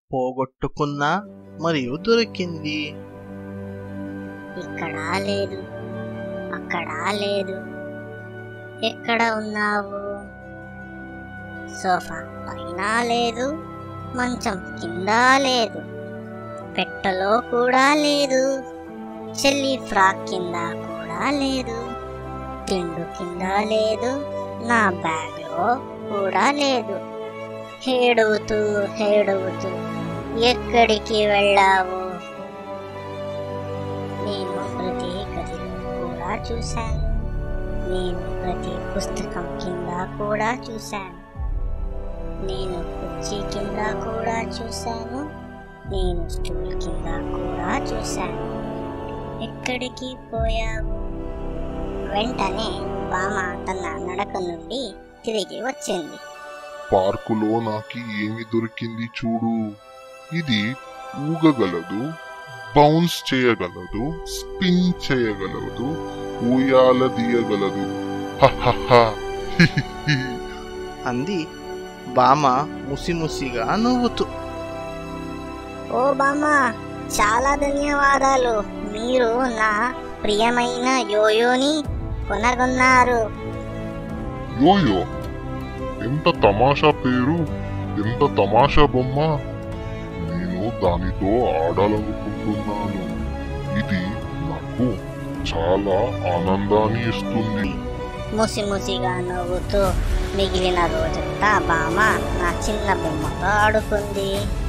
పోగొట్టుకున్నా మరియు దొరికింది ఇక్కడా లేదు అక్కడా లేదు ఎక్కడ ఉన్నావు సోఫా పైన లేదు మంచం కింద లేదు పెట్టెలో కూడా లేదు చెల్లి ఫ్రాక్ కింద కూడా లేదు తిండు కింద లేదు నా బ్యాగ్లో కూడా లేదు హేడుతూ హేడుతూ ఎక్కడికి వెళ్ళావు నేను ప్రతి గదిలో కూడా చూశాను నేను ప్రతి పుస్తకం కింద కూడా చూశాను నేను కుర్చీ కింద కూడా చూశాను నేను స్టూల్ కింద కూడా చూశాను ఎక్కడికి పోయావు వెంటనే బామ తన నడక నుండి తిరిగి వచ్చింది పార్కులో నాకు ఏమి దొరికింది చూడు ఇది ఊగగలదు బౌన్స్ చేయగలదు స్పిన్ చేయగలదు ఊయాల తీయగలదు హహహ, హిహిహి. అంది బామ ముసిముసిగా నవ్వుతూ ఓ బామ్మ చాలా ధన్యవాదాలు మీరు నా ప్రియమైన యోయోని కొనగొన్నారు యోయో ఎంత తమాషా పేరు ఎంత తమాషా బొమ్మ నేను దానితో ఆడాలనుకుంటున్నాను ఇది నాకు చాలా ఆనందాన్ని ఇస్తుంది ముసి ముసిగా నవ్వుతూ మిగిలిన రోజంతా బామ్మ నా చిన్న బొమ్మతో ఆడుకుంది